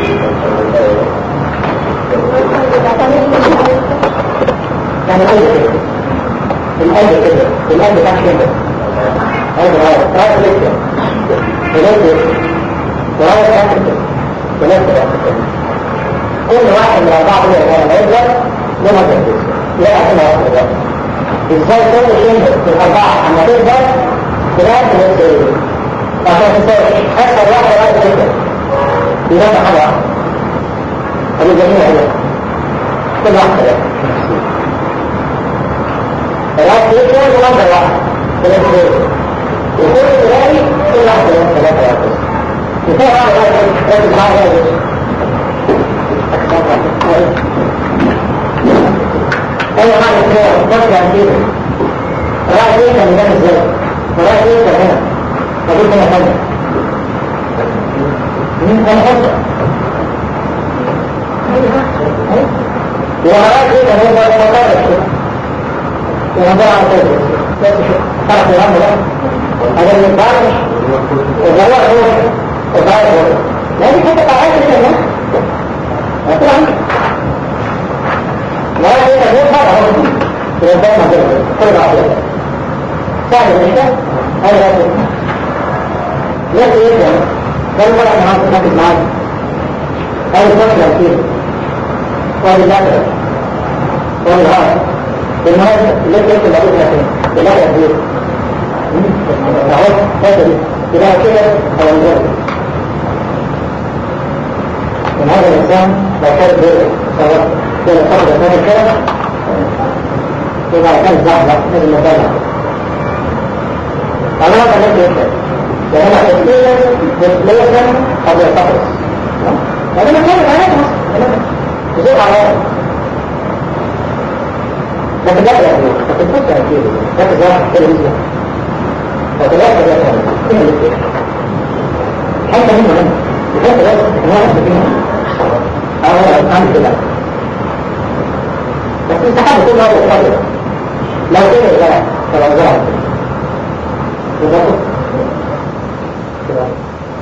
يعني ايه كده القلب كده القلب كان كده قلب رايح رايح ليه كده وليه ورايح كان كده وليه كده كل واحد من الأربعة دول كان يقدر لما تنفذ لا أحسن واحد ده إزاي كل شيء في الأربعة أما تقدر تلاقي نفسه عشان تسوي أسهل واحد واحد جدا يبقى حاجة واحدة أبو جميع هنا كل واحد ده ثلاثة كل واحد واحد ثلاثة وكل تلاقي كل واحد ثلاثة ثلاثة وكل واحد واحد ثلاثة ثلاثة اي حاجة كده بس عن كده راح ايه كان ده ازاي وراح ايه كان هنا فدي كده حاجة مين كان حاجة وراح ايه كان هنا ده مطارش كده ومدار على كده بس شو تعرف الامر ده هذا اللي يتعرش وجوه هو وضعه هو لا دي حتة قاعدة كده هتقول عنك لا هي غير هذا هو يبقى ما بين كل بعض سهل مش كده هذا هو ليش يجي ده اللي انا عايز احكي معاك هذا الفكره كتير وهذا اللاتر وهذا هذا بالمناسبة اللي انت قلت الموضوع ده فين؟ بالله كبير اهو هذا دي يبقى كده هو الجو من هذا الإنسان لو كان بيرد سواء كده فرد ثاني كده يبقى كان زحمة هذا المبالغ أنا ما كان يمكن وهنا تسلية تسلية قبل الفقر هذا ما كان العلاج مثلا تزور على لكن لا يعني لكن كنت أكيد لكن ده تلفزيون فتلاقي ده كده اللي فيه حتى منه منه وحتى ده هو نفسه فيه أو عامل كده بس استحب كل هذا الفضل لو كده لا فلو ظهر كده كده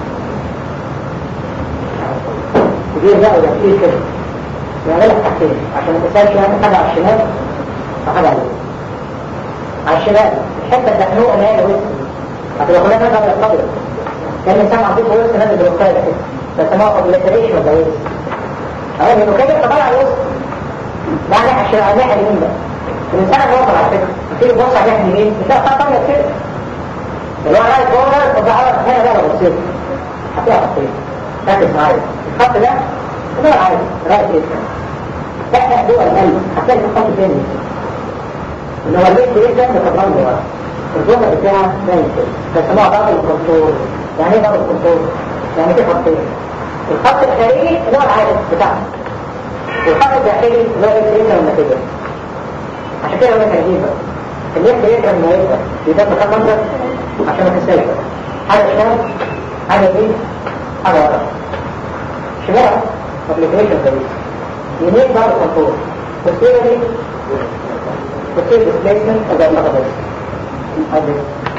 كبير بقى ولا كتير كده يعمل لك حاجتين عشان ما تسالش يعني حاجه على الشمال وحاجه على اليمين على الشمال الحته المخنوقه اللي هي الوسط هتبقى كلها نازله على الصدر كان الانسان عطيته وسط نازل بالوسطايه كده فسموها اوبليتريشن ولا وسط اهو انه كده طبعا على الوسط ده على الناحيه الشمال على الناحيه اليمين بقى الانسان الوسط على فكره تيجي تبص على الناحيه اليمين بتلاقي خط ابيض كده اللي هو رايح جوه طب هنا بقى بصير هتلاقي خطين ركز معايا الخط ده هو العادي رايح كده احنا دول القلب هتلاقي الخط تاني اللي هو الليل ايه ده متضمن ورا الجمله بتاعها باين كده بيسموها ضغط الكنترول يعني ايه ضغط الكنترول؟ يعني في خطين الخط الخارجي اللي هو العادي بتاعنا والخط الداخلي اللي هو الاكس والنتيجه عشان كده هو ترجيب بقى الليل بيقدر ما يقدر يبقى مكان منظر عشان ما تنساش بقى حاجه شمال حاجه يمين حاجه ورا شمال ابليكيشن كويس يمين ضغط الكنترول والسيره دي والسيره ديسبيسمنت او ضغط الكنترول